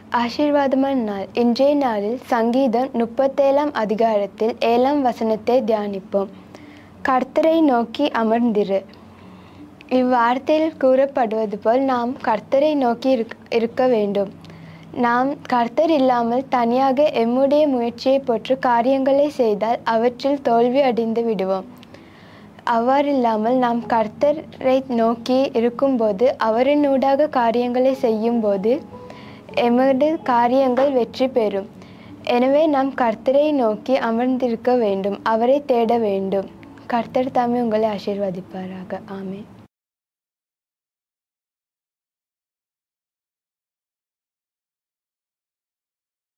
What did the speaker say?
ஆசீர்வாதமான நாள் இன்றைய நாளில் சங்கீதம் முப்பத்தேழாம் அதிகாரத்தில் ஏழாம் வசனத்தை தியானிப்போம் கர்த்தரை நோக்கி அமர்ந்திரு இவ்வார்த்தையில் கூறப்படுவது போல் நாம் கர்த்தரை நோக்கி இருக்க- இருக்க வேண்டும் நாம் கர்த்தர் இல்லாமல் தனியாக எம்முடைய முயற்சியை போற்று காரியங்களை செய்தால் அவற்றில் தோல்வி அடைந்து விடுவோம் அவ்வாறில்லாமல் நாம் கர்த்தரை நோக்கி இருக்கும்போது அவரினூடாக காரியங்களை செய்யும்போது எமது காரியங்கள் வெற்றி பெறும் எனவே நாம் கர்த்தரை நோக்கி அமர்ந்திருக்க வேண்டும் அவரை தேட வேண்டும் கர்த்தர் தாமே உங்களை ஆசீர்வதிப்பாராக ஆமென்